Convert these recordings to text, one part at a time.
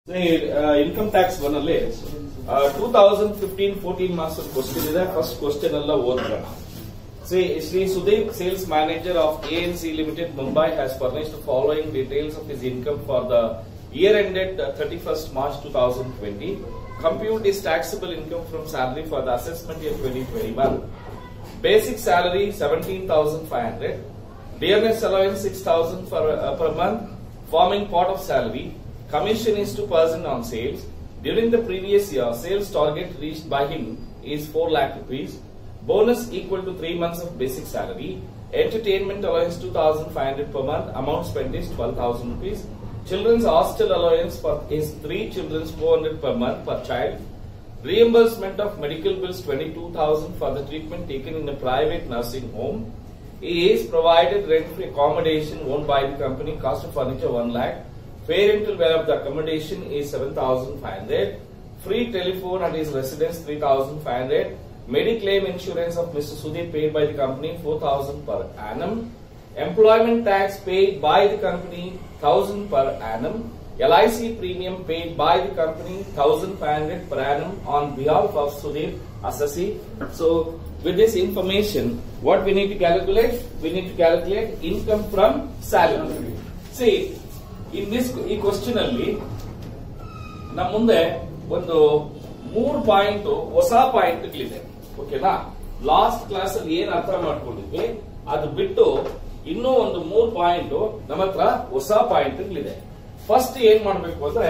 Income tax one ಅಲ್ಲಿ two thousand fifteen fourteen marks question ಇದೆ first question ಎಲ್ಲ ಓದ್ರೋಣ Shri Shri Sudeep sales manager of ANC limited Mumbai has furnished following details of his income for the year ended uh, 31st March 2020. Compute his taxable income from salary for the assessment year 2021. Basic salary 17,500. Dearness allowance 6,000 for, uh, per month, forming part of salary. Commission is to person on sales. During the previous year, sales target reached by him is 4 lakh rupees. Bonus equal to 3 months of basic salary. Entertainment allowance 2,500 per month. Amount spent is 12,000 rupees. Children's hostel allowance for his three children 400 per month per child. Reimbursement of medical bills 22,000 for the treatment taken in a private nursing home. He is provided rent-free accommodation owned by the company. Cost of furniture 1 lakh. Fair rental value of the accommodation is 7,500. Free telephone at his residence 3,500. Mediclaim insurance of Mr. Sudeep paid by the company 4,000 per annum. Employment tax paid by the company 1000 per annum. LIC premium paid by the company 1500 per annum on behalf of Sudeep Assassi. So with this information, what we need to calculate? We need to calculate income from salary. See, in this ಈ question ಅಲ್ಲಿ ನಮ್ಮ ಮುಂದೆ ಒಂದು ಮೂರು point ಹೊಸ ಪಾಯಿಂಟ್ಗಳಿದೆ ಓಕೆನಾ last class ಅಲ್ಲಿ ಏನ್ ಅರ್ಥ ಮಾಡ್ಕೊಂಡಿದ್ವಿ ಅದು ಬಿಟ್ಟು ಇನ್ನೂ ಒಂದು ಮೂರು ಪಾಯಿಂಟ್ ನಮ್ಮ ಹತ್ರ ಹೊಸ ಪಾಯಿಂಟ್ಗಳಿದೆ ಫಸ್ಟ್ ಏನ್ ಮಾಡ್ಬೇಕು ಅಂದ್ರೆ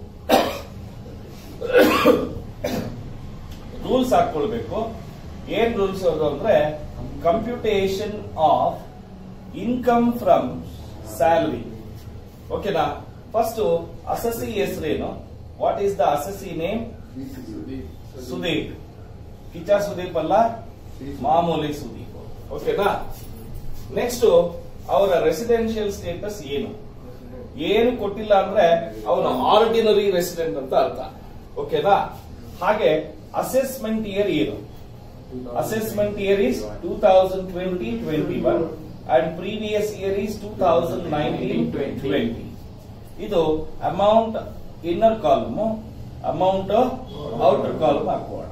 ರೂಲ್ಸ್ ಹಾಕೊಳ್ಬೇಕು ಏನ್ ರೂಲ್ಸ್ ಅಂದ್ರೆ computation of income from salary ಓಕೆನಾ ಫಸ್ಟ್ ಅಸಸಿ ಹೆಸರೇನು what is the assessee name Sudeep Kiccha Sudeep ಅಲ್ಲ ಮಾಮೂಲಿ ಸುದೀಪ್ ಓಕೆನಾ ನೆಕ್ಸ್ಟ್ ಅವರ ರೆಸಿಡೆನ್ಷಿಯಲ್ ಸ್ಟೇಟಸ್ ಏನು ಏನು ಕೊಟ್ಟಿಲ್ಲ ಅಂದ್ರೆ ಅವನು ಆರ್ಡಿನರಿ ರೆಸಿಡೆಂಟ್ ಅಂತ ಅರ್ಥ ಓಕೆನಾ ಹಾಗೆ ಅಸೆಸ್ಮೆಂಟ್ ಇಯರ್ ಏನು assessment year is two thousand twenty twenty one and previous year is two thousand nineteen twenty ಇದು amount inner column amount outer column ಹಾಕೋಣ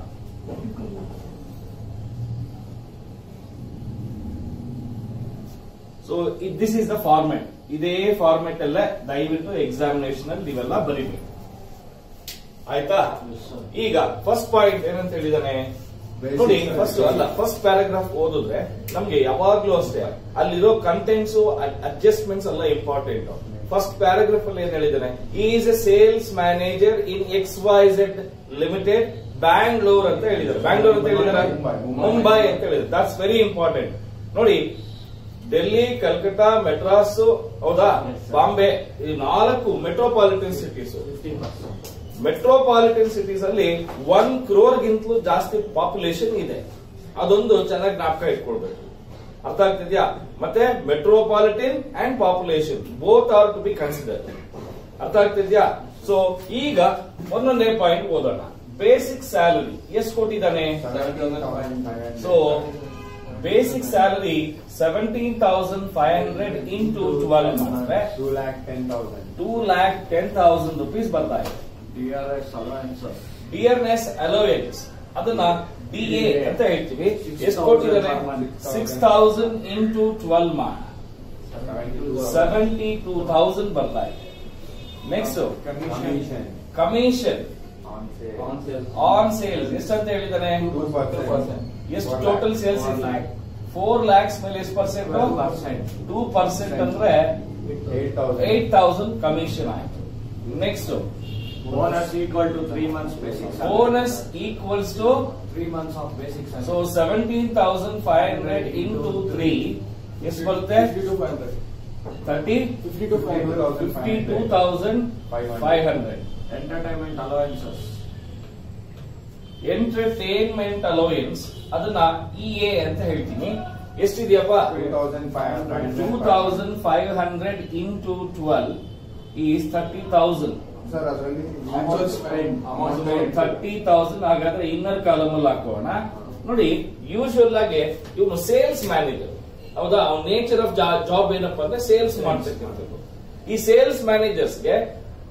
so this is the format ಇದೇ format ಅಲ್ಲೇ ದಯವಿಟ್ಟು ಎಕ್ಸಾಮಿನೇಷನ್ ಅಲ್ಲಿ ನೀವೆಲ್ಲ ಬರೀಬೇಕು ಆಯ್ತಾ ಈಗ ಫಸ್ಟ್ ಪಾಯಿಂಟ್ ಏನಂತ ಹೇಳಿದಾನೆ ನೋಡಿ ಫಸ್ಟ್ ಅಲ್ಲ ಫಸ್ಟ್ ಪ್ಯಾರಾಗ್ರಾಫ್ ಓದಿದ್ರೆ ನಮ್ಗೆ ಯಾವಾಗ್ಲೂ ಅಷ್ಟೇ ಅಲ್ಲಿರೋ ಕಂಟೆಂಟ್ಸ್ ಅಡ್ಜಸ್ಟ್ಮೆಂಟ್ಸ್ ಎಲ್ಲ ಇಂಪಾರ್ಟೆಂಟ್ ಫಸ್ಟ್ ಪ್ಯಾರಾಗ್ರಾಫ್ ಅಲ್ಲಿ ಏನ್ ಹೇಳಿದಾನೆ is a sales manager in X Y Z limited Bangalore ಅಂತ ಹೇಳಿದ್ದಾರೆ ಬ್ಯಾಂಗ್ಳೂರ್ ಅಂತ ಹೇಳಿದ್ದಾರೆ ಮುಂಬೈ ಅಂತ ಹೇಳಿದ್ದಾರೆ ದಟ್ಸ್ ವೆರಿ ಇಂಪಾರ್ಟೆಂಟ್ ನೋಡಿ ಡೆಲ್ಲಿ ಕಲ್ಕತ್ತಾ ಮೆಡ್ರಾಸ್ ಹೌದಾ ಬಾಂಬೆ ಈ ನಾಲ್ಕು ಮೆಟ್ರೋಪಾಲಿಟನ್ ಸಿಟೀಸ್ ಮೆಟ್ರೋಪಾಲಿಟನ್ ಸಿಟೀಸ್ ಅಲ್ಲಿ ಒನ್ ಕ್ರೋರ್ಗಿಂತಲೂ ಜಾಸ್ತಿ ಪಾಪ್ಯುಲೇಷನ್ ಇದೆ ಅದೊಂದು ಚೆನ್ನಾಗಿ ಜ್ಞಾಪಕ ಇಟ್ಕೊಳ್ಬೇಕು ಅರ್ಥ ಆಗ್ತಿದ್ಯಾ ಮತ್ತೆ metropolitan and population both are to be consider ಅರ್ಥ ಆಗ್ತಿದ್ಯಾ ಸೊ ಈಗ ಒಂದೊಂದೇ ಪಾಯಿಂಟ್ ಓದೋಣ ಬೇಸಿಕ್ ಸ್ಯಾಲರಿ ಎಷ್ಟು ಕೊಟ್ಟಿದ್ದಾನೆ so basic salary seventeen thousand five hundred into twelve ಮಾಡಿದ್ರೆ two lakh ten thousand two lakh ten thousand rupees ಬರ್ತಾ ಇದೆ D R S allowances dearness allowance ಅದನ್ನ ಡಿ ಎ ಅಂತ ಹೇಳ್ತೀವಿ ಎಷ್ಟು ಕೊಟ್ಟಿದ್ದಾರೆ ಸಿಕ್ಸ್ ತೌಸಂಡ್ ಇಂಟು ಟ್ವೆಲ್ವ್ ಮಾಡಿ ಸೆವೆಂಟಿ ಟೂ ತೌಸಂಡ್ ಬರ್ತಾ ಇದೆ next commission commission on sale on sales ಎಷ್ಟು ಅಂತ ಹೇಳಿದಾನೆ ಟೂ ಪರ್ಸೆಂಟ್ ಎಷ್ಟು ಟೋಟಲ್ ಸೇಲ್ಸ್ ಇದೆ ಫೋರ್ ಲ್ಯಾಕ್ಸ್ ಮೇಲೆ ಎಷ್ಟು ಪರ್ಸೆಂಟ್ ಪರ್ಸೆಂಟ್ ಟೂ ಪರ್ಸೆಂಟ್ ಅಂದ್ರೆ eight thousand eight thousand commission ಆಯ್ತು next bonus equal to three months basic bonus equals to three months of basic so seventeen thousand five hundred into three ಎಷ್ಟು ಬರುತ್ತೆ thirty fifty two five fifty two thousand five hundred entertainment allowances entertainment allowance ಅದನ್ನ E A ಅಂತ ಹೇಳ್ತೀನಿ ಎಷ್ಟಿದೆಯಪ್ಪ two thousand five hundred two thousand five hundred into twelve is thirty thousand sir ಅದರಲ್ಲಿ amount spend amount spend thirty thousand ಹಾಗಾದ್ರೆ inner column ಅಲ್ಲಿ ಹಾಕೋಣ ನೋಡಿ usual ಆಗಿ ಇವನು ಸೇಲ್ಸ್ ಮ್ಯಾನೇಜರ್ ಹೌದಾ ಅವ್ನ ನೇಚರ್ ಆಫ್ ಜಾಬ್ ಏನಪ್ಪಾ ಅಂದ್ರೆ ಸೇಲ್ಸ್ ಮಾಡ್ತಿರ್ತಿರ್ಬೇಕು ಈ ಸೇಲ್ಸ್ ಮ್ಯಾನೇಜರ್ಸ್ಗೆ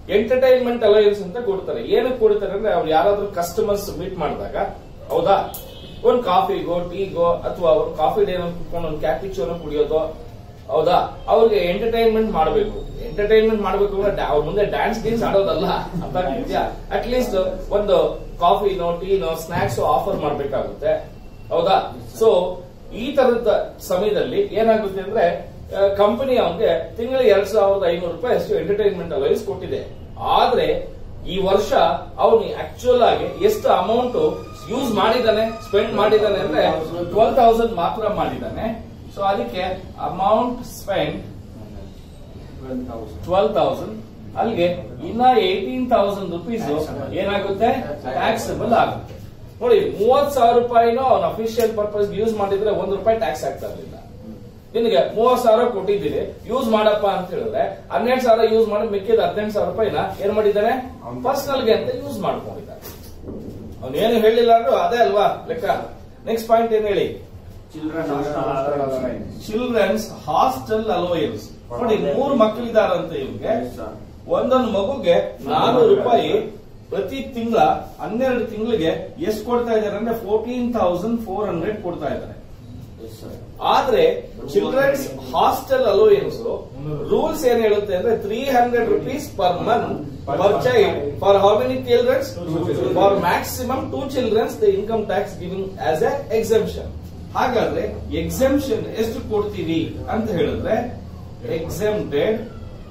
ಎಂಟರ್ಟೈನ್ಮೆಂಟ್ ಅಲಯನ್ಸ್ ಅಂತ ಕೊಡ್ತಾರೆ ಏನಕ್ಕೆ ಕೊಡ್ತಾರೆ ಅಂದ್ರೆ ಅವ್ರು ಯಾರಾದ್ರೂ ಕಸ್ಟಮರ್ಸ್ ಮೀಟ್ ಮಾಡಿದಾಗ ಹೌದಾ ಒಂದ್ ಕಾಫಿಗೋ ಟೀಗೋ ಅಥವಾ ಒಂದು ಕಾಫಿ ಡೇ ಕುತ್ಕೊಂಡು ಒಂದು ಕ್ಯಾಪಿಚೋನ ಕುಡಿಯೋದು ಹೌದಾ ಅವ್ರಿಗೆ ಎಂಟರ್ಟೈನ್ಮೆಂಟ್ ಮಾಡಬೇಕು ಎಂಟರ್ಟೈನ್ಮೆಂಟ್ ಮಾಡಬೇಕು ಅಂದ್ರೆ ಡಾ- ಅವ್ರ ಮುಂದೆ ಡ್ಯಾನ್ಸ್ ಗೀನ್ಸ್ ಆಡೋದಲ್ಲ ಅಂತ ಇದೆಯಾ ಅಟ್ ಲೀಸ್ಟ್ ಒಂದು ಕಾಫಿನೋ ಟೀನೋ ಸ್ನಾಕ್ಸ್ ಆಫರ್ ಮಾಡ್ಬೇಕಾಗುತ್ತೆ ಹೌದಾ ಸೊ ಈ ತರದ ಸಮಯದಲ್ಲಿ ಏನಾಗುತ್ತೆ ಅಂದ್ರೆ ಕಂಪನಿ ಅವನಿಗೆ ತಿಂಗಳಿಗೆ ಎರಡ್ ಸಾವಿರದ ಐನೂರು ರೂಪಾಯಿ ಅಷ್ಟು ಎಂಟರ್ಟೈನ್ಮೆಂಟ್ ಅಲೈಸ್ ಕೊಟ್ಟಿದೆ ಆದ್ರೆ ಈ ವರ್ಷ ಅವನು ಆಕ್ಚುಯಲ್ ಆಗಿ ಎಷ್ಟು ಅಮೌಂಟ್ ಯೂಸ್ ಮಾಡಿದಾನೆ ಸ್ಪೆಂಡ್ ಮಾಡಿದಾನೆ ಅಂದ್ರೆ ಟ್ವೆಲ್ ತೌಸಂಡ್ ಮಾತ್ರ ಮಾಡಿದಾನೆ ಸೊ ಅದಕ್ಕೆ amount spend Twelve thousand. Twelve thousand ಅಲ್ಲಿಗೆ ಇನ್ನ ಏಟೀನ್ ತೌಸಂಡ್ ರುಪೀಸ್ ಏನಾಗುತ್ತೆ ಟ್ಯಾಕ್ಸಬಲ್ ಆಗುತ್ತೆ ನೋಡಿ ಮೂವತ್ ಸಾವಿರ ರೂಪಾಯಿನೂ ಅವನ ಅಫಿಷಿಯಲ್ ಪರ್ಪಸ್ ಯೂಸ್ ಮಾಡಿದ್ರೆ ಒಂದು ರೂಪಾಯಿ ಟ್ಯಾಕ್ಸ್ ಆಗ್ತಾ ಇರಲಿಲ್ಲ ನಿನಗೆ ಮೂವತ್ ಸಾವಿರ ಕೊಟ್ಟಿದ್ದೀನಿ ಯೂಸ್ ಮಾಡಪ್ಪ ಅಂತ ಹೇಳಿದ್ರೆ ಹನ್ನೆರಡು ಸಾವಿರ ಯೂಸ್ ಮಾಡಿ ಮಿಕ್ಕಿದ ಹದಿನೆಂಟು ಸಾವಿರ ರೂಪಾಯಿನ ಏನ್ ಮಾಡಿದ್ದಾನೆ ಪರ್ಸನಲ್ಗೆ ಅಂತ ಯೂಸ್ ಮಾಡ್ಕೊಂಡಿದ್ದಾನೆ ಅವನೇನು ಹೇಳಿಲ್ಲ ಅಂದ್ರೂ ಅದೇ ಅಲ್ವಾ ಲೆಕ್ಕ ನೆಕ್ಸ್ಟ್ ಪಾಯಿಂಟ್ ಏನ್ ಹೇಳಿ Children hostel allowance. Childrens hostel allowance ನೋಡಿ ಮೂರು ಮಕ್ಕಳಿದಾರಂತೆ ಇವ್ರಿಗೆ Yes, sir. ಒಂದೊಂದು ಮಗುಗೆ ನಾನೂರು ರೂಪಾಯಿ ಪ್ರತಿ ತಿಂಗಳ ಹನ್ನೆರಡು ತಿಂಗಳಿಗೆ ಎಷ್ಟು ಕೊಡ್ತಾ ಇದಾರೆ ಅಂದ್ರೆ ಫೋರ್ಟೀನ್ ತೌಸಂಡ್ ಫೋರ್ ಹಂಡ್ರೆಡ್ ಕೊಡ್ತಾ ಇದ್ದಾರೆ Yes, sir. ಆದ್ರೆ ಚಿಲ್ಡ್ರನ್ಸ್ ಹಾಸ್ಟೆಲ್ ಅಲೋಯನ್ಸ್ ರೂಲ್ಸ್ ಏನ್ ಹೇಳುತ್ತೆ ಅಂದ್ರೆ three hundred rupees per month per child for how many childrens for maximum two childrens the income tax giving as a exemption ಹಾಗಾದ್ರೆ exemption ಎಷ್ಟು ಕೊಡ್ತೀವಿ ಅಂತ ಹೇಳಿದ್ರೆ exempted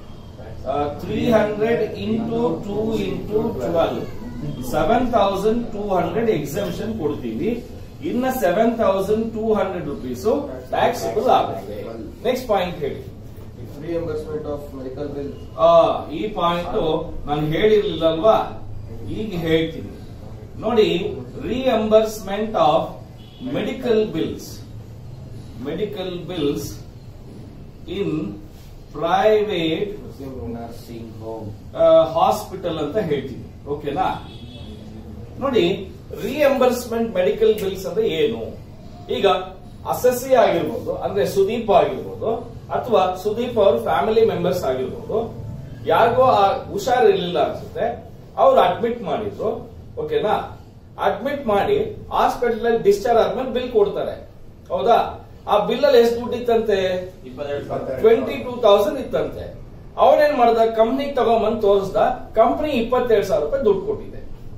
three hundred into two into twelve seven thousand two hundred exemption ಕೊಡ್ತೀವಿ ಇನ್ನ seven thousand two hundred rupees taxable ಆಗುತ್ತೆ next point ಹೇಳಿ reimbursement of medical bill. ಆ, ಈ ಪಾಯಿಂಟ್ ನಾನು ಹೇಳಿರ್ಲಿಲ್ಲ ಅಲ್ವಾ ಈಗ ಹೇಳ್ತೀನಿ ನೋಡಿ reimbursement of medical bills medical bills in private Nursing home. Hospital ಅಂತ ಹೇಳ್ತೀನಿ ಓಕೆನಾ ನೋಡಿ ರಿಎಂಬರ್ಸ್ಮೆಂಟ್ ಮೆಡಿಕಲ್ ಬಿಲ್ಸ್ ಅಂದ್ರೆ ಏನು ಈಗ ಅಸಸಿ ಆಗಿರ್ಬೋದು ಅಂದ್ರೆ ಸುದೀಪ್ ಆಗಿರ್ಬೋದು ಅಥವಾ ಸುದೀಪ್ ಅವ್ರ ಫ್ಯಾಮಿಲಿ ಮೆಂಬರ್ಸ್ ಆಗಿರ್ಬೋದು ಯಾರಿಗೋ ಆ ಹುಷಾರಿರ್ಲಿಲ್ಲ ಅನ್ಸುತ್ತೆ ಅವ್ರು ಅಡ್ಮಿಟ್ ಮಾಡಿದ್ರು ಓಕೆನಾ ಅಡ್ಮಿಟ್ ಮಾಡಿ ಹಾಸ್ಪಿಟಲ್ ಅಲ್ಲಿ ಡಿಸ್ಚಾರ್ಜ್ ಆದ್ಮೇಲೆ ಬಿಲ್ ಕೊಡ್ತಾರೆ ಹೌದಾ ಆ ಬಿಲ್ ಅಲ್ಲಿ ಎಷ್ಟು ದುಡ್ಡು ಇತ್ತಂತೆ ಟ್ವೆಂಟಿ ಟೂ ತೌಸಂಡ್ ಇತ್ತಂತೆ ಅವನೇನ್ ಮಾಡ್ದ ಕಂಪ್ನಿಗೆ ತಗೊಂಬಂದ್ ತೋರಿಸ್ದ ಕಂಪ್ನಿ ಇಪ್ಪತ್ತೆರಡು ಸಾವಿರ ರೂಪಾಯಿ ದುಡ್ಡು ಕೊಟ್ಟಿದೆ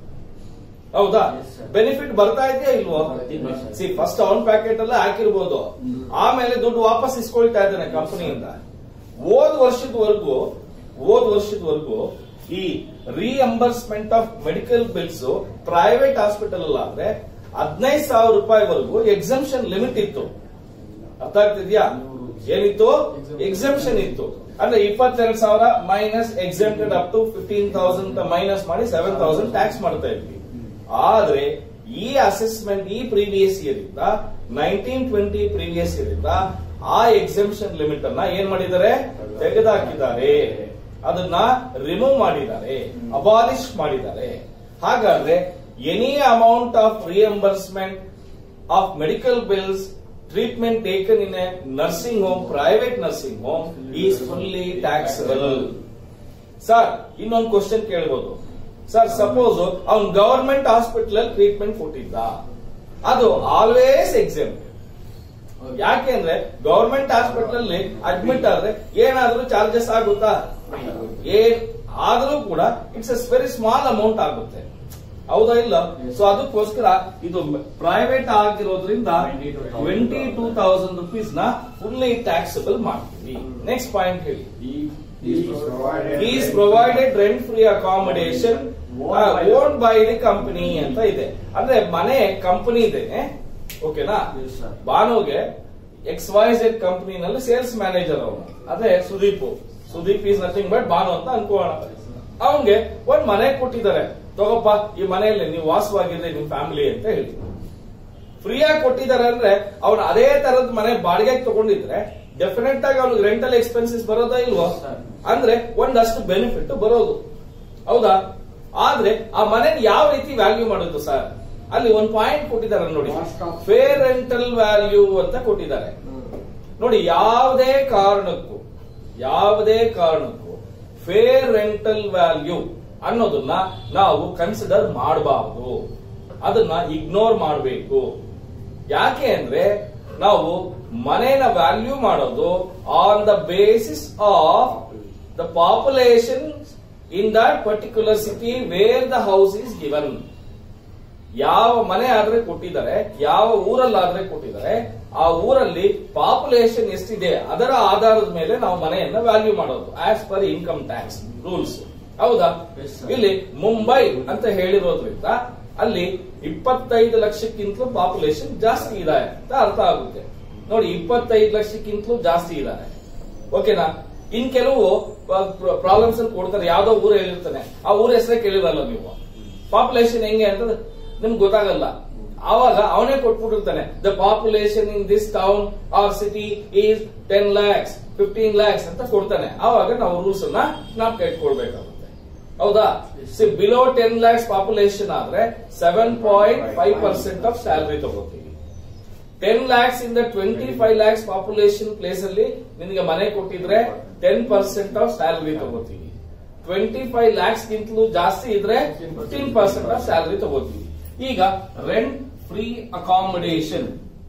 ಹೌದಾ Yes, sir. ಬೆನಿಫಿಟ್ ಬರ್ತಾ ಇದೆಯಾ ಇಲ್ವೋ ಬರ್ತಿದೆ, sir. ಸಿ ಫಸ್ಟ್ ಅವನ್ ಪ್ಯಾಕೆಟ್ ಎಲ್ಲ ಹಾಕಿರ್ಬೋದು ಆಮೇಲೆ ದುಡ್ಡು ವಾಪಸ್ ಇಸ್ಕೊಳ್ತಾ ಇದ್ದಾನೆ ಕಂಪನಿಯಿಂದ ಹೋದ್ ವರ್ಷದವರೆಗೂ ಹೋದ್ ವರ್ಷದವರೆಗೂ ಈ reimbursement of medical bills private hospital ಅಲ್ಲಾದ್ರೆ ಹದಿನೈದು ಸಾವಿರ ರೂಪಾಯಿವರೆಗೂ ಎಕ್ಸಂಪ್ಷನ್ ಲಿಮಿಟ್ ಇತ್ತು ಅರ್ಥ ಆಗ್ತಿದ್ಯಾ ಏನಿತ್ತು ಎಕ್ಸಂಪ್ಷನ್ ಇತ್ತು ಅಂದ್ರೆ ಇಪ್ಪತ್ತೆರಡು ಸಾವಿರ minus exempted up to fifteen thousand minus ಮಾಡಿ ಸೆವೆನ್ ತೌಸಂಡ್ ಟ್ಯಾಕ್ಸ್ ಮಾಡ್ತಾ ಇದ್ವಿ ಆದ್ರೆ ಈ ಅಸೆಸ್ಮೆಂಟ್ ಈ ಪ್ರೀವಿಯಸ್ ಇಯರ್ ಇಂದ ನೈನ್ಟೀನ್ ಟ್ವೆಂಟಿ ಪ್ರೀವಿಯಸ್ ಇಯರ್ ಇಂದ ಆ ಎಕ್ಸೆಂಪ್ಷನ್ ಲಿಮಿಟ್ ಅನ್ನ ಏನ್ ಮಾಡಿದ್ದಾರೆ ತೆಗೆದುಹಾಕಿದ್ದಾರೆ ಅದನ್ನ ರಿಮೂವ್ ಮಾಡಿದ್ದಾರೆ ಅಬಾಲಿಷ್ ಮಾಡಿದ್ದಾರೆ ಹಾಗಾದ್ರೆ any amount of reimbursement of medical bills treatment taken in a nursing home private nursing home is fully taxable sir ಇನ್ನೊಂದು ಕ್ವಶನ್ ಕೇಳ್ಬೋದು ಸರ್ ಸಪೋಸ್ ಅವ್ನ್ ಗವರ್ಮೆಂಟ್ ಹಾಸ್ಪಿಟಲ್ ಅಲ್ಲಿ ಟ್ರೀಟ್ಮೆಂಟ್ ಕೊಟ್ಟಿದ್ದ ಅದು ಆಲ್ವೇಸ್ ಎಕ್ಸಾಮ್ ಯಾಕೆಂದ್ರೆ ಗವರ್ಮೆಂಟ್ ಹಾಸ್ಪಿಟಲ್ ಅಲ್ಲಿ ಅಡ್ಮಿಟ್ ಆದ್ರೆ ಏನಾದ್ರೂ ಚಾರ್ಜಸ್ ಆಗುತ್ತಾ ಏನ್ ಆದ್ರೂ ಕೂಡ it's a very small amount ಆಗುತ್ತೆ ಹೌದಾ ಇಲ್ಲ ಸೊ ಅದಕ್ಕೋಸ್ಕರ ಇದು ಪ್ರೈವೇಟ್ ಆಗಿರೋದ್ರಿಂದ ಟ್ವೆಂಟಿ ಟೂ ತೌಸಂಡ್ ರುಪೀಸ್ ನ ಫುಲ್ಲಿ ಟ್ಯಾಕ್ಸಬಲ್ ಮಾಡ್ತೀವಿ ನೆಕ್ಸ್ಟ್ ಪಾಯಿಂಟ್ ಹೇಳಿ He is provided. Is provided rent free accommodation own by the company ಅಂತ ಇದೆ ಅಂದ್ರೆ ಮನೆ ಕಂಪನಿ ಇದೇನೆ ಓಕೆನಾ Yes, sir. ಬಾನುಗೆ ಎಕ್ಸ್ ವೈ ಝೆಡ್ ಕಂಪನಿನಲ್ಲಿ ಸೇಲ್ಸ್ ಮ್ಯಾನೇಜರ್ ಅವನು ಅದೇ Sudeep Sudeep is nothing but Banu ಅಂತ ಅನ್ಕೋಣ ಅವನ್ಗೆ ಒಂದ್ ಮನೆ ಕೊಟ್ಟಿದ್ದಾರೆ ತಗೋಪ್ಪ ಈ ಮನೆಯಲ್ಲಿ ನೀವು ವಾಸವಾಗಿದ್ರೆ ನಿಮ್ ಫ್ಯಾಮಿಲಿ ಅಂತ ಹೇಳಿ ಫ್ರೀಯಾಗಿ ಕೊಟ್ಟಿದ್ದಾರೆ ಅಂದ್ರೆ ಅವ್ನು ಅದೇ ತರದ ಮನೆ ಬಾಡಿಗೆಗೆ ತಗೊಂಡಿದ್ರೆ ಡೆಫಿನೆಟ್ ಆಗಿ ಅವ್ನಿಗೆ ರೆಂಟಲ್ ಎಕ್ಸ್ಪೆನ್ಸಸ್ ಬರೋದಾ ಇಲ್ವೋ Sir. ಅಂದ್ರೆ ಒಂದಷ್ಟು ಬೆನಿಫಿಟ್ ಬರೋದು ಹೌದಾ ಆದ್ರೆ ಆ ಮನೆ ಯಾವ ರೀತಿ ವ್ಯಾಲ್ಯೂ ಮಾಡುದು ಸರ್ ಅಲ್ಲಿ ಒಂದ್ ಪಾಯಿಂಟ್ ಕೊಟ್ಟಿದ್ದಾರೆ ನೋಡಿ Cost of- fair rental value ಅಂತ ಕೊಟ್ಟಿದ್ದಾರೆ ನೋಡಿ ಯಾವುದೇ ಕಾರಣಕ್ಕೂ ಯಾವುದೇ ಕಾರಣಕ್ಕೂ ಫೇರ್ ರೆಂಟಲ್ ವ್ಯಾಲ್ಯೂ ಅನ್ನೋದನ್ನ ನಾವು ಕನ್ಸಿಡರ್ ಮಾಡಬಾರದು ಅದನ್ನ ಇಗ್ನೋರ್ ಮಾಡಬೇಕು ಯಾಕೆ ಅಂದ್ರೆ ನಾವು ಮನೇನ ವ್ಯಾಲ್ಯೂ ಮಾಡೋದು on the basis of the population in that particular city where the house is given ಯಾವ ಮನೆ ಆದ್ರೆ ಕೊಟ್ಟಿದ್ದಾರೆ ಯಾವ ಊರಲ್ಲಾದ್ರೆ ಕೊಟ್ಟಿದ್ದಾರೆ ಆ ಊರಲ್ಲಿ ಪಾಪ್ಯುಲೇಷನ್ ಎಷ್ಟಿದೆ ಅದರ ಆಧಾರದ ಮೇಲೆ ನಾವು ಮನೆಯನ್ನ ವ್ಯಾಲ್ಯೂ ಮಾಡೋದು as per income tax rules ಹೌದಾ Yes, sir. ಇಲ್ಲಿ ಮುಂಬೈ ಅಂತ ಹೇಳಿರೋದ್ರಿಂದ ಅಲ್ಲಿ ಇಪ್ಪತ್ತೈದು ಲಕ್ಷಕ್ಕಿಂತಲೂ ಪಾಪ್ಯುಲೇಷನ್ ಜಾಸ್ತಿ ಇದೆ ಅಂತ ಅರ್ಥ ಆಗುತ್ತೆ ನೋಡಿ ಇಪ್ಪತ್ತೈದು ಲಕ್ಷಕ್ಕಿಂತಲೂ ಜಾಸ್ತಿ ಇದ್ದಾರೆ ಓಕೆನಾ ಇನ್ ಕೆಲವು ಪ್ರಾಬ್ಲಮ್ಸ್ ಅಲ್ಲಿ ಕೊಡ್ತಾರೆ ಯಾವ್ದೋ ಊರು ಹೇಳಿರ್ತಾನೆ ಆ ಊರ ಹೆಸರೇ ಕೇಳಿರಲ್ಲ ನೀವು ಪಾಪ್ಯುಲೇಷನ್ ಹೆಂಗೆ ಅಂತ ನಿಮ್ಗೆ ಗೊತ್ತಾಗಲ್ಲ ಆವಾಗ ಅವನೇ ಕೊಟ್ಬಿಟ್ಟಿರ್ತಾನೆ the population in this town or city is ten lakhs fifteen lakhs ಅಂತ ಕೊಡ್ತಾನೆ ಆವಾಗ ನಾವು ರೂಲ್ಸ್ ಅನ್ನ ನಾವು ಕೈಟ್ಕೊಳ್ಬೇಕಾಗುತ್ತೆ ಹೌದಾ ಬಿಲೋ ಟೆನ್ ಲ್ಯಾಕ್ಸ್ ಪಾಪ್ಯುಲೇಷನ್ ಆದ್ರೆ seven point five percent of salary ತಗೋತೀವಿ ಟೆನ್ ಲ್ಯಾಕ್ಸ್ ಇಂದ twenty five lakhs population place ಅಲ್ಲಿ ನಿನಗೆ ಮನೆ ಕೊಟ್ಟಿದ್ರೆ ಟೆನ್ ಪರ್ಸೆಂಟ್ ಆಫ್ ಸ್ಯಾಲರಿ ತಗೋತೀವಿ ಟ್ವೆಂಟಿ ಫೈವ್ ಲ್ಯಾಕ್ಸ್ ಗಿಂತಲೂ ಜಾಸ್ತಿ ಇದ್ರೆ ಫಿಫ್ಟೀನ್ ಪರ್ಸೆಂಟ್ ಆಫ್ ಸ್ಯಾಲರಿ ತಗೋತೀವಿ ಈಗ ರೆಂಟ್ ಫ್ರೀ ಅಕಾಮಿಡೇಷನ್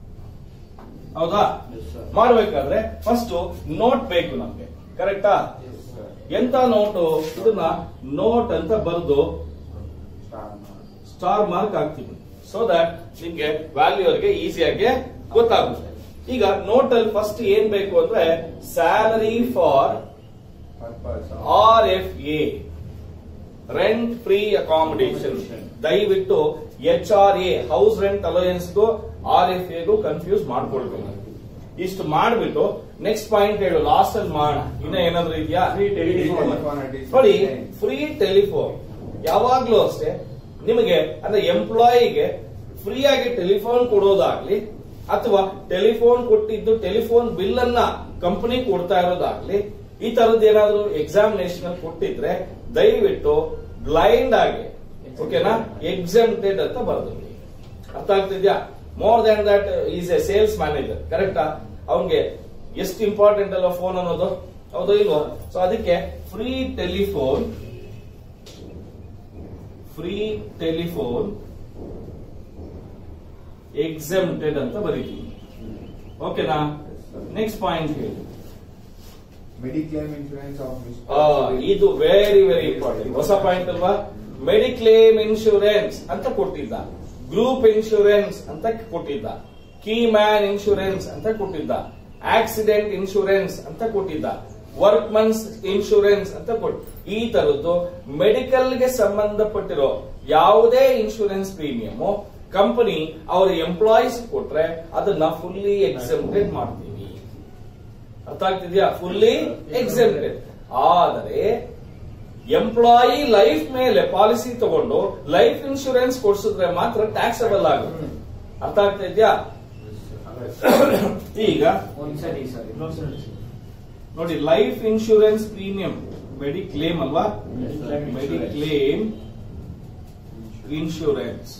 ಹೌದಾ Yes, sir. ಮಾಡ್ಬೇಕಾದ್ರೆ ಫಸ್ಟ್ ನೋಟ್ ಬೇಕು ನಮ್ಗೆ ಕರೆಕ್ಟಾ Yes, sir. ಎಂತ ನೋಟು ಇದನ್ನ ನೋಟ್ ಅಂತ ಬರೆದು Star mark. ಸ್ಟಾರ್ ಮಾರ್ಕ್ ಹಾಕ್ತೀವಿ ಸೊ ದಟ್ ನಿಮ್ಗೆ ವ್ಯಾಲ್ಯೂ ಅವ್ರಿಗೆ ಈಸಿಯಾಗಿ ಗೊತ್ತಾಗುತ್ತೆ ಈಗ ನೋಟ್ ಅಲ್ಲಿ ಫಸ್ಟ್ ಏನ್ ಬೇಕು ಅಂದ್ರೆ salary for Purpose of- R F A rent free accommodation ದಯವಿಟ್ಟು H R A house rent ಅಲೋಯನ್ಸ್ಗೂ ಆರ್ ಎಫ್ ಎಗೂ ಕನ್ಫ್ಯೂಸ್ ಮಾಡ್ಕೊಳ್ಬೇಕು ಇಷ್ಟು ಮಾಡ್ಬಿಟ್ಟು ನೆಕ್ಸ್ಟ್ ಪಾಯಿಂಟ್ ಹೇಳು ಲಾಸ್ಟ್ ಅಲ್ಲಿ ಮಾಡೋಣ ಇನ್ನ ಏನಾದ್ರು ಇದೆಯಾ Free telephone at is ನೋಡಿ nine. ಫ್ರೀ ಟೆಲಿಫೋನ್ ಯಾವಾಗ್ಲೂ ಅಷ್ಟೇ ನಿಮಗೆ ಅಂದ್ರೆ ಎಂಪ್ಲಾಯಿಗೆ ಫ್ರೀ ಆಗಿ ಟೆಲಿಫೋನ್ ಕೊಡೋದಾಗ್ಲಿ ಅಥವಾ ಟೆಲಿಫೋನ್ ಕೊಟ್ಟಿದ್ದು ಟೆಲಿಫೋನ್ ಬಿಲ್ ಅನ್ನ ಕಂಪನಿ ಕೊಡ್ತಾ ಇರೋದಾಗ್ಲಿ ಈ ತರದ್ ಏನಾದ್ರು ಎಕ್ಸಾಮಿನೇಷನ್ ಕೊಟ್ಟಿದ್ರೆ ದಯವಿಟ್ಟು ಬ್ಲೈಂಡ್ ಆಗಿ ಓಕೆನಾ ಎಕ್ಸಮ್ಟೆಡ್ ಅಂತ ಬರೆದಿದ್ವಿ ಅರ್ಥ ಆಗ್ತಿದ್ಯಾ more than that is a sales manager ಕರೆಕ್ಟಾ ಅವನ್ಗೆ ಎಷ್ಟು ಇಂಪಾರ್ಟೆಂಟ್ ಅಲ್ಲ ಫೋನ್ ಅನ್ನೋದು ಹೌದು ಇಲ್ವೋ ಸೊ ಅದಕ್ಕೆ free telephone free telephone exempted ಅಂತ ಬರೀತೀವಿ ಓಕೆನಾ ನೆಕ್ಸ್ಟ್ ಪಾಯಿಂಟ್ ಹೇಳಿ Mediclaim insurance of ಆ, ಇದು ವೆರಿ ವೆರಿ ಇಂಪಾರ್ಟೆಂಟ್ ಹೊಸ ಪಾಯಿಂಟ್ ಅಲ್ವಾ ಮೆಡಿಕ್ಲೇಮ್ ಇನ್ಶೂರೆನ್ಸ್ ಅಂತ ಕೊಟ್ಟಿದ್ದ ಗ್ರೂಪ್ ಇನ್ಶೂರೆನ್ಸ್ ಅಂತ ಕೊಟ್ಟಿದ್ದ ಕೀ ಮ್ಯಾನ್ ಇನ್ಶೂರೆನ್ಸ್ ಅಂತ ಕೊಟ್ಟಿದ್ದ ಆಕ್ಸಿಡೆಂಟ್ ಇನ್ಶೂರೆನ್ಸ್ ಅಂತ ಕೊಟ್ಟಿದ್ದ ವರ್ಕ್ ಮನ್ಸ್ ಇನ್ಶೂರೆನ್ಸ್ ಅಂತ ಕೊಟ್ಟು ಈ ತರದ್ದು ಮೆಡಿಕಲ್ ಗೆ ಸಂಬಂಧಪಟ್ಟಿರೋ ಯಾವುದೇ ಇನ್ಶೂರೆನ್ಸ್ ಪ್ರೀಮಿಯಂ ಕಂಪನಿ ಅವರ ಎಂಪ್ಲಾಯೀಸ್ ಕೊಟ್ರೆ ಅದನ್ನ ಫುಲ್ಲಿ ಎಕ್ಸಮ್ಟೆಡ್ ಮಾಡ್ತೀವಿ ಅರ್ಥ ಆಗ್ತಿದ್ಯಾ ಫುಲ್ಲಿ ಎಕ್ಸೆಪ್ಟೆಡ್ ಆದರೆ ಎಂಪ್ಲಾಯಿ ಲೈಫ್ ಮೇಲೆ ಪಾಲಿಸಿ ತಗೊಂಡು ಲೈಫ್ ಇನ್ಶೂರೆನ್ಸ್ ಕೊಡ್ಸಿದ್ರೆ ಮಾತ್ರ ಟ್ಯಾಕ್ಸಬಲ್ ಆಗುತ್ತೆ ಅರ್ಥ ಆಗ್ತಾ ಇದ್ಯಾ ಈಗ ಒಂದ್ಸರಿ ಸರ್ ನೋಡಿ ಲೈಫ್ ಇನ್ಶೂರೆನ್ಸ್ ಪ್ರೀಮಿಯಂ ಮೆಡಿಕ್ಲೇಮ್ ಅಲ್ವಾ ಮೆಡಿಕ್ಲೇಮ್ ಇನ್ಶೂರೆನ್ಸ್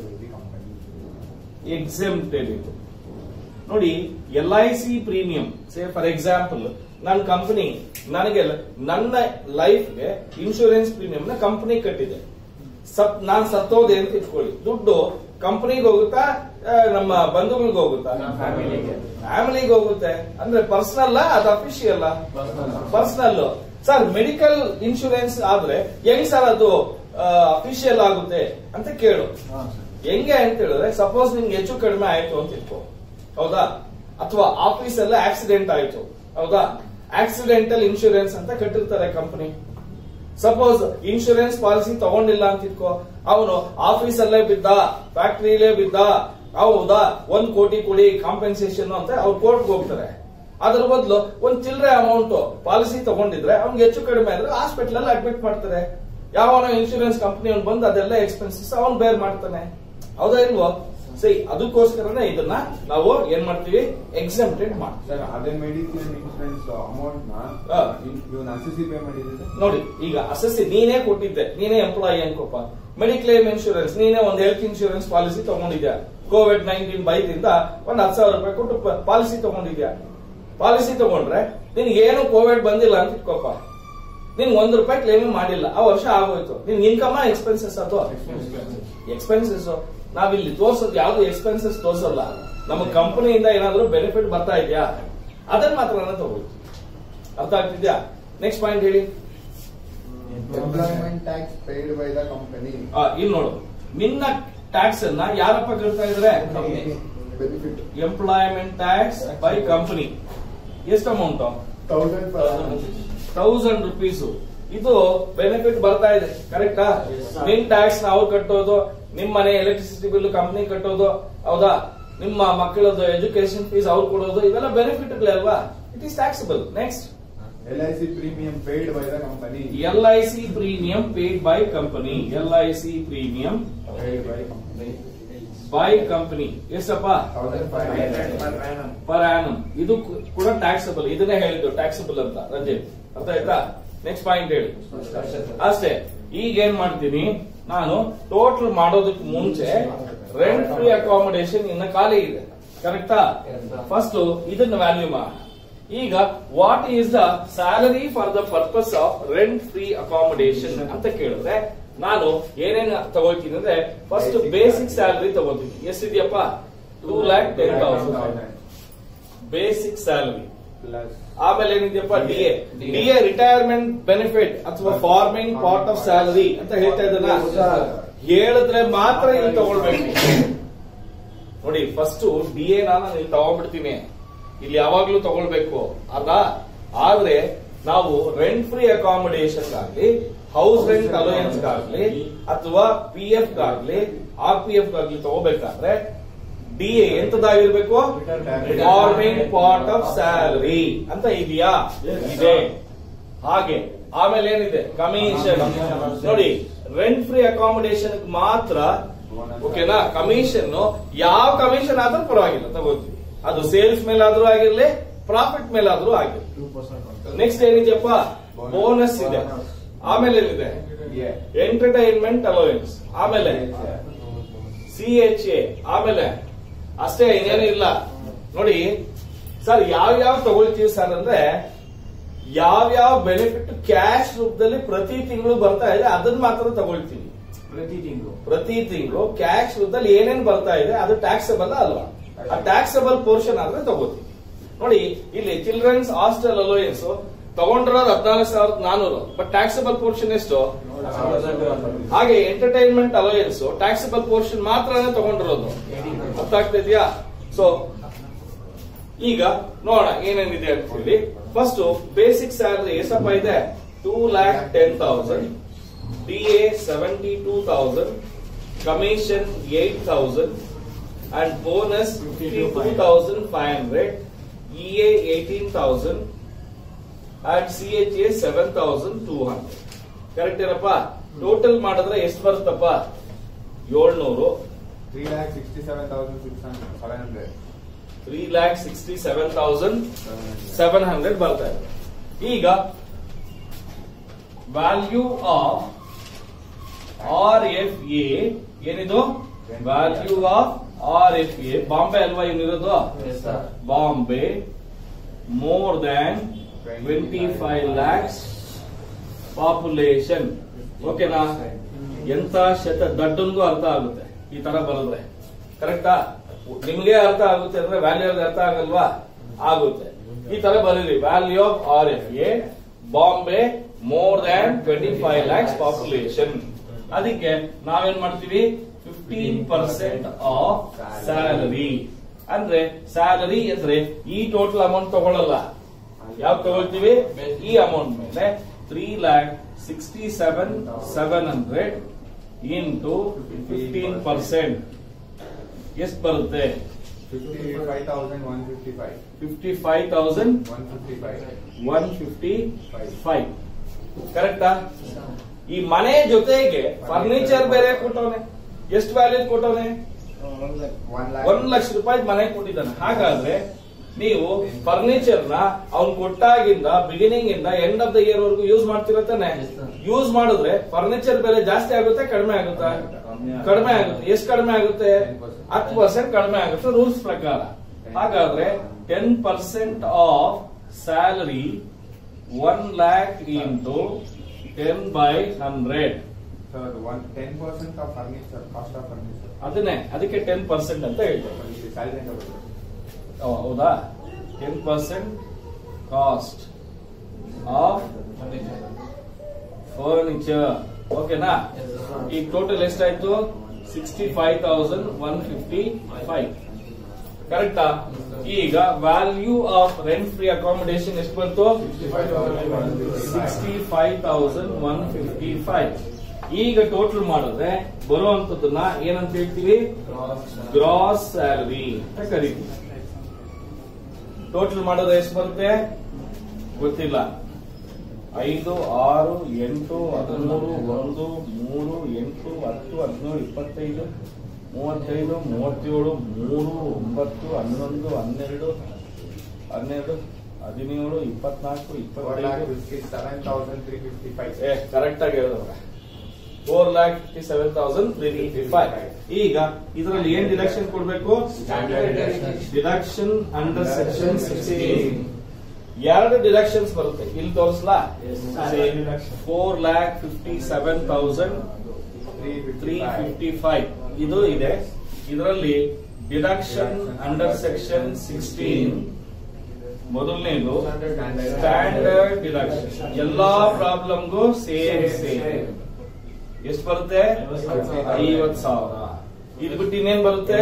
ಎಕ್ಸೆಂಪ್ಟೆಡ್ ಇದು ನೋಡಿ L I C premium say for example ನನ್ನ ಕಂಪನಿ ನನಗೆ ನನ್ನ ಲೈಫ್ಗೆ ಇನ್ಶೂರೆನ್ಸ್ ಪ್ರೀಮಿಯಂ ನ ಕಂಪನಿ ಕಟ್ಟಿದೆ ಸತ್ ನಾನ್ ಸತ್ತೋದೆ ಅಂತ ಇಟ್ಕೊಳ್ಳಿ ದುಡ್ಡು ಕಂಪನಿಗೆ ಹೋಗುತ್ತಾ ಆ, ನಮ್ಮ ಬಂಧುಗಳಿಗೆ ಹೋಗುತ್ತಾ ಫ್ಯಾಮಿಲಿಗೆ ಫ್ಯಾಮಿಲಿಗೆ ಹೋಗುತ್ತೆ ಅಂದ್ರೆ ಪರ್ಸನಲ್ ಅದು official Personal. Personal sir medical insurance ಆದ್ರೆ ಹೆಂಗ್ ಸರ್ ಅದು ಅಫಿಷಿಯಲ್ ಆಗುತ್ತೆ ಅಂತ ಕೇಳು ಹೆಂಗೆ ಅಂತ ಹೇಳಿದ್ರೆ ಸಪೋಸ್ ನಿಮ್ಗೆ ಹೆಚ್ಚು ಕಡಿಮೆ ಆಯ್ತು ಅಂತ ಇಟ್ಕೋ ಹೌದಾ ಅಥವಾ ಆಫೀಸ್ ಎಲ್ಲ ಆಕ್ಸಿಡೆಂಟ್ ಆಯ್ತು ಹೌದಾ ಆಕ್ಸಿಡೆಂಟಲ್ ಇನ್ಶೂರೆನ್ಸ್ ಅಂತ ಕಟ್ಟಿರ್ತಾರೆ ಕಂಪನಿ ಸಪೋಸ್ ಇನ್ಶೂರೆನ್ಸ್ ಪಾಲಿಸಿ ತಗೊಂಡಿಲ್ಲ ಅಂತ ಇಟ್ಕೋ ಅವನು ಆಫೀಸ್ ಅಲ್ಲೇ ಬಿದ್ದ ಫ್ಯಾಕ್ಟರಿಲೇ ಬಿದ್ದ ಹೌದಾ ಒಂದ್ ಕೋಟಿ ಕೊಡಿ ಕಾಂಪೆನ್ಸೇಷನ್ ಅಂತ ಅವ್ರು ಕೋರ್ಟ್ಗೆ ಹೋಗ್ತಾರೆ ಅದ್ರ ಬದಲು ಒಂದ್ ಚಿಲ್ಲರೆ ಅಮೌಂಟ್ ಪಾಲಿಸಿ ತಗೊಂಡಿದ್ರೆ ಅವ್ನಿಗೆ ಹೆಚ್ಚು ಕಡಿಮೆ ಆದ್ರೆ ಹಾಸ್ಪಿಟಲ್ ಅಲ್ಲಿ ಅಡ್ಮಿಟ್ ಮಾಡ್ತಾರೆ ಯಾವನೋ ಇನ್ಶೂರೆನ್ಸ್ ಕಂಪನಿ ಅವ್ನು ಬಂದು ಅದೆಲ್ಲ ಎಕ್ಸ್ಪೆನ್ಸಸ್ ಅವ್ನು ಬೇರ್ ಮಾಡ್ತಾನೆ ಹೌದಾ ಇಲ್ವೋ ಸರಿ ಅದಕ್ಕೋಸ್ಕರನೇ ಇದನ್ನ ನಾವು ಏನ್ ಮಾಡ್ತೀವಿ ಎಕ್ಸಮ್ಟೆಡ್ ಮಾಡ್ತೀವಿ ಸರ್ ಅದೇ ಮೆಡಿಕ್ಲೇಮ್ ಇನ್ಶೂರೆನ್ಸ್ ಅಮೌಂಟ್ ನ ಹಾ. ಇವನ್ ಎಸ್ ಸಿ ಪೇ ಮಾಡಿದ್ರೆ ನೋಡಿ ಈಗ ಅಸಸ್ಸಿ ನೀನೇ ಕೊಟ್ಟಿದ್ದೆ ನೀನೇ ಎಂಪ್ಲಾಯಿ ಅನ್ಕೋಪ ಮೆಡಿಕ್ಲೇಮ್ ಇನ್ಶೂರೆನ್ಸ್ ನೀನೇ ಒಂದು ಹೆಲ್ತ್ ಇನ್ಶೂರೆನ್ಸ್ ಪಾಲಿಸಿ ತಗೊಂಡಿದ್ಯಾ ಕೋವಿಡ್ ನೈನ್ಟೀನ್ ಭಯದಿಂದ ಒಂದ್ ಹತ್ತು ಸಾವಿರ ರೂಪಾಯಿ ಕೊಟ್ಟು ಪಾಲಿಸಿ ತಗೊಂಡಿದ್ಯಾ ಪಾಲಿಸಿ ತಗೊಂಡ್ರೆ ನಿನ್ಗೆ ಏನು ಕೋವಿಡ್ ಬಂದಿಲ್ಲ ಅಂತ ಇಟ್ಕೋಪ ನೀನ್ ಒಂದ್ ರೂಪಾಯಿ ಕ್ಲೇಮ್ ಮಾಡಿಲ್ಲ ಆ ವರ್ಷ ಆಗೋಯ್ತು ನಿನ್ ಇನ್ಕಮ್ ಎಕ್ಸ್ಪೆನ್ಸಸ್ ಅದು ಎಕ್ಸ್ಪೆನ್ಸಸ್ ನಾವಿಲ್ಲಿ ತೋರ್ಸೋದು ಯಾವ್ದು ಎಕ್ಸ್ಪೆನ್ಸಸ್ ತೋರ್ಸಲ್ಲ ನಮ್ಮ ಕಂಪನಿಯಿಂದ ಏನಾದ್ರು ಬೆನಿಫಿಟ್ ಬರ್ತಾ ಇದೆಯಾ ಅದನ್ನ ಮಾತ್ರ ತಗೋತೀವಿ ಅರ್ಥ ಆಗ್ತಿದ್ಯಾ ನೆಕ್ಸ್ಟ್ ಪಾಯಿಂಟ್ ಹೇಳಿ Employment tax paid by the company. ಆ, ಇಲ್ಲಿ ನೋಡು ನಿನ್ನ ಟ್ಯಾಕ್ಸ್ ಅನ್ನ ಯಾರಪ್ಪ ಕಟ್ತಾ ಇದ್ರೆ Benefit. Employment tax by company ಎಷ್ಟು amount Thousand per annum. Thousand rupees ಇದು ಬೆನಿಫಿಟ್ ಬರ್ತಾ ಇದೆ ಕರೆಕ್ಟಾ Yes, sir. ನಿಮ್ ಟ್ಯಾಕ್ಸ್ ನಾವು ಕಟ್ಟೋದು ನಿಮ್ ಮನೆ ಎಲೆಕ್ಟ್ರಿಸಿಟಿ ಬಿಲ್ ಕಂಪನಿ ಕಟ್ಟೋದು ಹೌದಾ ನಿಮ್ಮ ಮಕ್ಕಳದ್ದು ಎಜುಕೇಶನ್ ಫೀಸ್ ಅವ್ರು ಕೊಡೋದು ಇವೆಲ್ಲ ಬೆನಿಫಿಟ್ ಅಲ್ವಾ it is taxable next LIC premium paid by the company. L I C premium paid by company L I C premium Paid by company. By company ಎಷ್ಟಪ್ಪ Thousand five hundred. Per annum ಇದು ಕು- ಕೂಡ taxable ಇದನ್ನೇ ಹೇಳಿದ್ದು taxable ಅಂತ ರಂಜಿತ್ ಅರ್ಥ ಆಯ್ತಾ next point ಹೇಳಿ ಅಷ್ಟೇ ಈಗ ಏನ್ ಮಾಡ್ತೀನಿ ನಾನು ಟೋಟಲ್ ಮಾಡೋದಕ್ಕೆ ಮುಂಚೆ ರೆಂಟ್ ಫ್ರೀ ಅಕಾಮಿಡೇಷನ್ ಇನ್ನ ಖಾಲಿ ಇದೆ ಕರೆಕ್ಟಾ Yes, sir. ಫಸ್ಟ್ ಇದನ್ನ ವ್ಯಾಲ್ಯೂ ಮಾಡೋಣ ಈಗ what is the salary for the purpose of rent free accommodation ಅಂತ ಕೇಳಿದ್ರೆ ನಾನು ಏನೇನು ತಗೊಳ್ತೀನಿ ಅಂದ್ರೆ ಫಸ್ಟ್ ಬೇಸಿಕ್ ಸ್ಯಾಲರಿ ತಗೋತೀನಿ ಎಷ್ಟಿದೆಯಪ್ಪ two lakh ten thousand basic salary Plus. ಆಮೇಲೆ ಏನಿದೆಯಪ್ಪ D A D A retirement benefit ಅಥವಾ ಫಾರ್ಮಿಂಗ್ ಪಾರ್ಟ್ ಆಫ್ ಸ್ಯಾಲರಿ ಅಂತ ಹೇಳ್ತಾ ಇದ್ದಾನ ಹೇಳಿದ್ರೆ ಮಾತ್ರ ಇಲ್ಲಿ ತಗೊಳ್ಬೇಕು ನೋಡಿ ಫಸ್ಟ್ ಡಿ ಎ ನಾನು ಇಲ್ಲಿ ತಗೊಂಡ್ಬಿಡ್ತೀನಿ ಇಲ್ಲಿ ಯಾವಾಗ್ಲೂ ತಗೊಳ್ಬೇಕು ಅಲ್ಲ ಆದ್ರೆ ನಾವು ರೆಂಟ್ ಫ್ರೀ ಅಕಾಮಿಡೇಷನ್ ಆಗ್ಲಿ ಹೌಸ್ ರೆಂಟ್ ಅಲೋಯನ್ಸ್ ಆಗ್ಲಿ ಅಥವಾ ಪಿ ಎಫ್ ಗಾಗ್ಲಿ ಆರ್ ಪಿ ಎಫ್ ಗಾಗ್ಲಿ ತಗೋಬೇಕಾದ್ರೆ ಡಿ ಎ ಎಂತದಾಗಿರ್ಬೇಕು ಫಾರ್ಮಿಂಗ್ ಪಾರ್ಟ್ ಆಫ್ ಸ್ಯಾಲರಿ ಅಂತ ಇದೆಯಾ ಇದೆ ಹಾಗೆ ಆಮೇಲೆ ಏನಿದೆ ಕಮಿಷನ್ ನೋಡಿ ರೆಂಟ್ ಫ್ರೀ ಅಕಾಮಿಡೇಷನ್ ಮಾತ್ರ ಓಕೆನಾ ಕಮಿಷನ್ ಯಾವ ಕಮಿಷನ್ ಆದ್ರೂ ಪರವಾಗಿಲ್ಲ ತಗೋತೀವಿ ಅದು ಸೇಲ್ಸ್ ಮೇಲಾದ್ರೂ ಆಗಿರ್ಲಿ ಪ್ರಾಫಿಟ್ ಮೇಲಾದ್ರೂ ಆಗಿರ್ಲಿ ನೆಕ್ಸ್ಟ್ ಏನಿದೆಯಪ್ಪ ಬೋನಸ್ ಇದೆ ಆಮೇಲೆ ಏನಿದೆ Yeah. ಎಂಟರ್ಟೈನ್ಮೆಂಟ್ ಅಲೋಯನ್ಸ್ ಆಮೇಲೆ ಸಿ ಎಚ್ ಎ ಆಮೇಲೆ ಅಷ್ಟೇ ಇನ್ನೇನು ಇಲ್ಲ ನೋಡಿ ಸರ್ ಯಾವ್ಯಾವ ತಗೊಳ್ತೀವಿ ಸರ್ ಅಂದ್ರೆ ಯಾವ್ಯಾವ ಬೆನಿಫಿಟ್ ಕ್ಯಾಶ್ ರೂಪದಲ್ಲಿ ಪ್ರತಿ ತಿಂಗಳು ಬರ್ತಾ ಇದೆ ಅದನ್ನ ಮಾತ್ರ ತಗೊಳ್ತೀವಿ ಪ್ರತಿ ತಿಂಗಳು ಪ್ರತಿ ತಿಂಗಳು ಕ್ಯಾಶ್ ರೂಪದಲ್ಲಿ ಏನೇನ್ ಬರ್ತಾ ಇದೆ ಅದು ಟ್ಯಾಕ್ಸಬಲ್ ಅಲ್ವಾ ಆ ಟ್ಯಾಕ್ಸಬಲ್ ಪೋರ್ಷನ್ ಆದ್ರೆ ತಗೋತೀವಿ ನೋಡಿ ಇಲ್ಲಿ ಚಿಲ್ಡ್ರನ್ಸ್ ಹಾಸ್ಟೆಲ್ ಅಲೋಯನ್ಸ್ ತಗೊಂಡಿರೋದು ಹದಿನಾಲ್ಕು ಸಾವಿರದ ನಾನೂರು ಬಟ್ ಟ್ಯಾಕ್ಸಬಲ್ ಪೋರ್ಷನ್ ಎಷ್ಟು ಹಾಗೆ ಎಂಟರ್ಟೈನ್ಮೆಂಟ್ ಅಲೋಯನ್ಸ್ ಟ್ಯಾಕ್ಸಬಲ್ ಪೋರ್ಷನ್ ಮಾತ್ರನೇ ತಗೊಂಡಿರೋದು ಅರ್ಥ ಆಗ್ತಾ ಇದೆಯಾ ಸೊ ಈಗ ನೋಡೋಣ ಏನೇನಿದೆ ಅಂತ ಹೇಳಿ ಫಸ್ಟ್ ಬೇಸಿಕ್ ಸ್ಯಾಲರಿ ಎಷ್ಟಪ್ಪ ಇದೆ two lakh ten thousand D A seventy two thousand commission eight thousand and bonus fifty two thousand five hundred E A eighteen thousand and C H A seven thousand two hundred correct ಏನಪ್ಪ total ಮಾಡಿದ್ರೆ ಎಷ್ಟು ಬರುತ್ತಪ್ಪ ಏಳ್ನೂರು Three lakh sixty-seven thousand six hundred, seven hundred. Three lakh sixty seven thousand Seven hundred. Seven hundred ಬರ್ತಾ ಇದೆ ಈಗ value of R F A ಏನಿದು value of R F A Bombay ಅಲ್ವಾ ಇವನಿರೋದು Yes, sir. Bombay more than twenty five lakhs population ಓಕೆನಾ ಎಂತ ಶತ ದಡ್ಡನ್ಗೂ ಅರ್ಥ ಆಗುತ್ತೆ ಈ ತರ ಬರೆದ್ರೆ ಕರೆಕ್ಟಾ ನಿಮ್ಗೆ ಅರ್ಥ ಆಗುತ್ತೆ ಅಂದ್ರೆ ವ್ಯಾಲ್ಯೂ ಅರ್ಥ ಆಗಲ್ವಾ ಆಗುತ್ತೆ ಈ ತರ ಬರೀರಿ value of R F A Bombay more than twenty five lakhs population ಅದಕ್ಕೆ ನಾವೇನ್ ಮಾಡ್ತೀವಿ ಫಿಫ್ಟೀನ್ ಪರ್ಸೆಂಟ್ ಆಫ್ ಸ್ಯಾಲರಿ ಅಂದ್ರೆ ಸ್ಯಾಲರಿ ಅಂದ್ರೆ ಈ ಟೋಟಲ್ ಅಮೌಂಟ್ ತಗೊಳ್ಳಲ್ಲ ಯಾವ್ದು ತಗೊಳ್ತೀವಿ ಈ ಅಮೌಂಟ್ ಮೇಲೆ three lakh sixty seven seven hundred into fifteen percent ಎಷ್ಟು ಬರುತ್ತೆ Fifty-five thousand one fifty-five. Fifty five thousand One fifty-five. One fifty five ಕರೆಕ್ಟಾ ಈ ಮನೆ ಜೊತೆಗೆ ಫರ್ನಿಚರ್ ಬೇರೆ ಕೊಟ್ಟವನೆ ಎಷ್ಟು ವ್ಯಾಲ್ಯೂ ಕೊಟ್ಟವನೆ One lakh. ಒಂದ್ ಲಕ್ಷ ರೂಪಾಯಿ ಮನೆ ಕೊಟ್ಟಿದ್ದಾನೆ ಹಾಗಾದ್ರೆ ನೀವು ಫರ್ನಿಚರ್ ನ ಅವ್ನ್ ಕೊಟ್ಟಾಗಿಂದ ಬಿಗಿನಿಂಗ್ ಇಂದ ಎಂಡ್ ಆಫ್ ದ ಇಯರ್ ವರೆಗೂ ಯೂಸ್ ಮಾಡ್ತಿರತ್ತಾನೆ Yes, sir. ಯೂಸ್ ಮಾಡಿದ್ರೆ ಫರ್ನಿಚರ್ ಬೆಲೆ ಜಾಸ್ತಿ ಆಗುತ್ತೆ ಕಡಿಮೆ ಆಗುತ್ತಾ ಕಡಿಮೆ ಆಗುತ್ತೆ ಎಷ್ಟು ಕಡಿಮೆ ಆಗುತ್ತೆ ಹತ್ತು ಪರ್ಸೆಂಟ್ ಕಡಿಮೆ ಆಗುತ್ತೆ ರೂಲ್ಸ್ ಪ್ರಕಾರ ಹಾಗಾದ್ರೆ ten percent of salary one lakh into ten by hundred Sir, one, ten percent of furniture, cost of furniture. ಅದನ್ನೇ ಅದಕ್ಕೆ ಟೆನ್ ಪರ್ಸೆಂಟ್ ಅಂತ ಹೇಳ್ತೇವೆ ಇದು salary ಅಂತ ಬರುತ್ತೆ. ಓ, ಹೌದಾ ten percent cost of furniture ಓಕೆನಾ ಈ ಟೋಟಲ್ ಎಷ್ಟಾಯ್ತು sixty five thousand one fifty five ಕರೆಕ್ಟಾ ಈಗ value of rent free accommodation ಎಷ್ಟು ಬಂತು sixty five thousand one fifty five ಈಗ ಟೋಟಲ್ ಮಾಡಿದ್ರೆ ಬರುವಂತದನ್ನ ಏನಂತ ಹೇಳ್ತೀವಿ ಗ್ರಾಸ್ ಸ್ಯಾಲರಿ ಅಂತ ಕರಿತೀವಿ ಟೋಟಲ್ ಮಾಡಿದ್ರೆ ಎಷ್ಟು ಬರುತ್ತೆ ಗೊತ್ತಿಲ್ಲ ಐದು ಆರು ಎಂಟು ಹದಿಮೂರು ಒಂದು ಮೂರು ಎಂಟು ಹತ್ತು ಹದಿನೇಳು ಇಪ್ಪತ್ತೈದು ಮೂವತ್ತೈದು ಮೂವತ್ತೇಳು ಮೂರು ಒಂಬತ್ತು ಹನ್ನೊಂದು ಹನ್ನೆರಡು ಹನ್ನೆರಡು ಹದಿನೇಳು ಇಪ್ಪತ್ನಾಲ್ಕು Four lakh ಇಪ್ಪತ್ತೈದು fifty-seven thousand three fifty-five. ಏ ಕರೆಕ್ಟ್ ಆಗಿ ಹೇಳಿದವ್ರೆ four lakh fifty seven thousand three fifty five ಈಗ ಇದರಲ್ಲಿ ಏನ್ ಡಿಡಕ್ಷನ್ ಕೊಡ್ಬೇಕು Standard deduction. Deduction under section sixteen ಎರಡು ಡಿಡಕ್ಷನ್ಸ್ ಬರುತ್ತೆ ಇಲ್ಲಿ ತೋರಿಸ್ಲಾ four lakh fifty seven thousand Three three fifty-five. Fifty five ಇದು ಇದೆ ಇದರಲ್ಲಿ ಡಿಡಕ್ಷನ್ ಅಂಡರ್ ಸೆಕ್ಷನ್ ಸಿಕ್ಸ್ಟೀನ್ ಮೊದಲನೇದು ಸ್ಟ್ಯಾಂಡರ್ಡ್ ಡಿಡಕ್ಷನ್ ಎಲ್ಲಾ ಪ್ರಾಬ್ಲಮ್ಗೂ ಸೇಮ್ ಸೇಮ್ ಎಷ್ಟು ಬರುತ್ತೆ ಐವತ್ ಸಾವಿರ ಇದು ಬಿಟ್ಟು ಇನ್ನೇನ್ ಬರುತ್ತೆ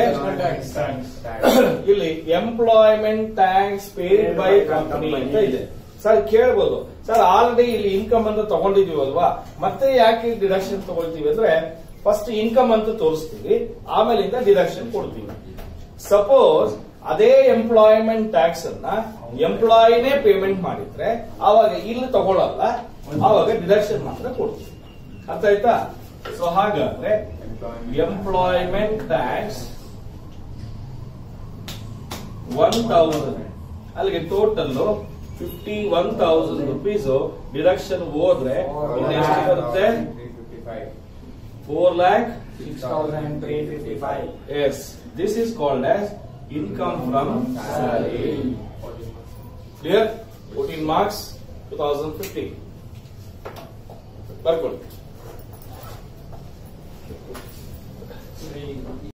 ಇಲ್ಲಿ employment tax paid by company ಅಂತ ಇದೆ ಸರ್ ಕೇಳ್ಬೋದು ಸರ್ ಆಲ್ರೆಡಿ ಇಲ್ಲಿ ಇನ್ಕಮ್ ಅಂತ ತಗೊಂಡಿದೀವಲ್ವಾ ಮತ್ತೆ ಯಾಕೆ ಡಿಡಕ್ಷನ್ ತಗೊಳ್ತೀವಿ ಅಂದ್ರೆ ಫಸ್ಟ್ ಇನ್ಕಮ್ ಅಂತ ತೋರಿಸ್ತೀವಿ ಆಮೇಲಿಂದ ಡಿಡಕ್ಷನ್ ಕೊಡ್ತೀವಿ ಸಪೋಸ್ ಅದೇ ಎಂಪ್ಲಾಯ್ಮೆಂಟ್ ಟ್ಯಾಕ್ಸ್ ಅನ್ನ ಎಂಪ್ಲಾಯಿನೇ ಪೇಮೆಂಟ್ ಮಾಡಿದ್ರೆ ಆವಾಗ ಇಲ್ಲಿ ತಗೊಳ್ಳಲ್ಲ ಆವಾಗ ಡಿಡಕ್ಷನ್ ಮಾತ್ರ ಕೊಡ್ತೀವಿ ಅರ್ಥ ಆಯ್ತಾ ಸೊ ಹಾಗಾದ್ರೆ ಎಂಪ್ಲಾಯ್ಮೆಂಟ್ ಟ್ಯಾಕ್ಸ್ ಒನ್ ತೌಸಂಡ್ ಅಲ್ಲಿಗೆ total fifty one thousand rupees deduction ಹೋದ್ರೆ ಇನ್ನು ಎಷ್ಟು ಬರುತ್ತೆ Three fifty-five. Four lakh Six thousand three fifty-five. Yes this is called as income from salary clear fourteen marks two thousand fifteen ಬರ್ಕೊಳ್ಳಿ